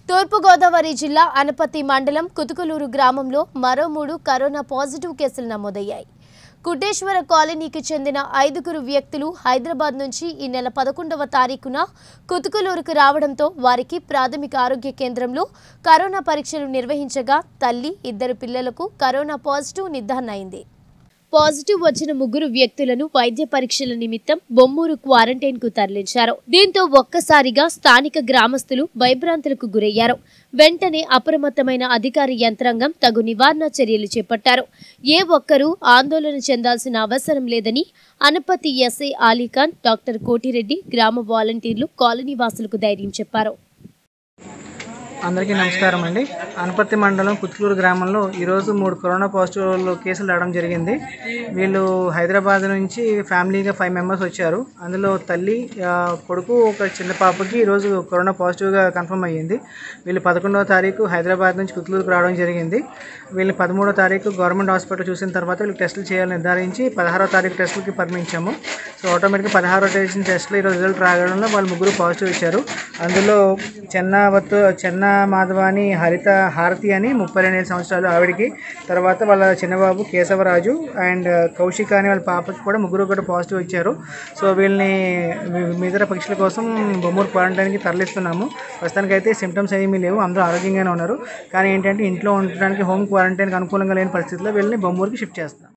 తూర్పుగోదావరి జిల్లా అనపతి మండలం కుతుకులూరు గ్రామంలో మరో మూడు కరోనా పాజిటివ్ కేసులు నమోదయ్యాయి కుటేశ్వర కాలనీకి చెందిన ఐదుగురు వ్యక్తులు హైదరాబాద్ నుంచి ఈ నెల పదకొండవ తారీఖున కుతుకులూరుకు రావడంతో వారికి ప్రాథమిక ఆరోగ్య కేంద్రంలో కరోనా పరీక్షలు నిర్వహించగా తల్లి ఇద్దరు పిల్లలకు కరోనా పాజిటివ్ నిర్ధారణ అయింది పాజిటివ్ వచ్చిన ముగ్గురు వ్యక్తులను వైద్య పరీక్షల నిమిత్తం బొమ్మూరు క్వారంటైన్ కు తరలించారు దీంతో ఒక్కసారిగా స్థానిక గ్రామస్తులు భయభ్రాంతులకు గురయ్యారు వెంటనే అప్రమత్తమైన అధికారి యంత్రాంగం తగు నివారణ చర్యలు చేపట్టారు ఏ ఒక్కరూ ఆందోళన చెందాల్సిన అవసరం లేదని అనపతి ఎస్ఐ ఆలీఖాన్ డాక్టర్ కోటిరెడ్డి గ్రామ వాలంటీర్లు కాలనీ వాసులకు ధైర్యం చెప్పారు అందరికీ నమస్కారం అండి అనపర్తి మండలం పుత్తూరు గ్రామంలో ఈరోజు మూడు కరోనా పాజిటివ్ కేసులు రావడం జరిగింది వీళ్ళు హైదరాబాద్ నుంచి ఫ్యామిలీగా ఫైవ్ మెంబర్స్ వచ్చారు అందులో తల్లి ఆ, కొడుకు ఒక చిన్న పాపకి ఈరోజు కరోనా పాజిటివ్గా కన్ఫర్మ్ అయ్యింది వీళ్ళు పదకొండవ తారీఖు హైదరాబాద్ నుంచి పుత్తూరుకు రావడం జరిగింది వీళ్ళు పదమూడవ తారీఖు గవర్నమెంట్ హాస్పిటల్ చూసిన తర్వాత వీళ్ళు టెస్టులు చేయాలని నిర్ధారించి పదహారో తారీఖు టెస్టులకి పంపించాము సో ఆటోమేటిక్గా పదహారో చేసిన టెస్టులు ఈరోజు రిజల్ట్ రావడంలో వాళ్ళు ముగ్గురు పాజిటివ్ ఇచ్చారు అందులో చెన్నావత్ చెన్న మాధవాని హరిత హారతి అని ముప్పై రెండు సంవత్సరాలు ఆవిడకి తర్వాత వాళ్ళ చిన్నబాబు కేశవరాజు అండ్ కౌశిక అని వాళ్ళ పాపకి కూడా ముగ్గురు కూడా పాజిటివ్ ఇచ్చారు సో వీళ్ళని మిగతా పరీక్షల కోసం బొమ్మూరు క్వారంటైన్కి తరలిస్తున్నాము ప్రస్తుతానికి అయితే సిమ్టమ్స్ ఏమీ లేవు అందరూ ఆరోగ్యంగానే ఉన్నారు కానీ ఏంటంటే ఇంట్లో ఉండడానికి హోమ్ క్వారంటైన్కి అనుకూలంగా లేని పరిస్థితుల్లో వీళ్ళని బొమ్మూరుకి షిఫ్ట్ చేస్తున్నాం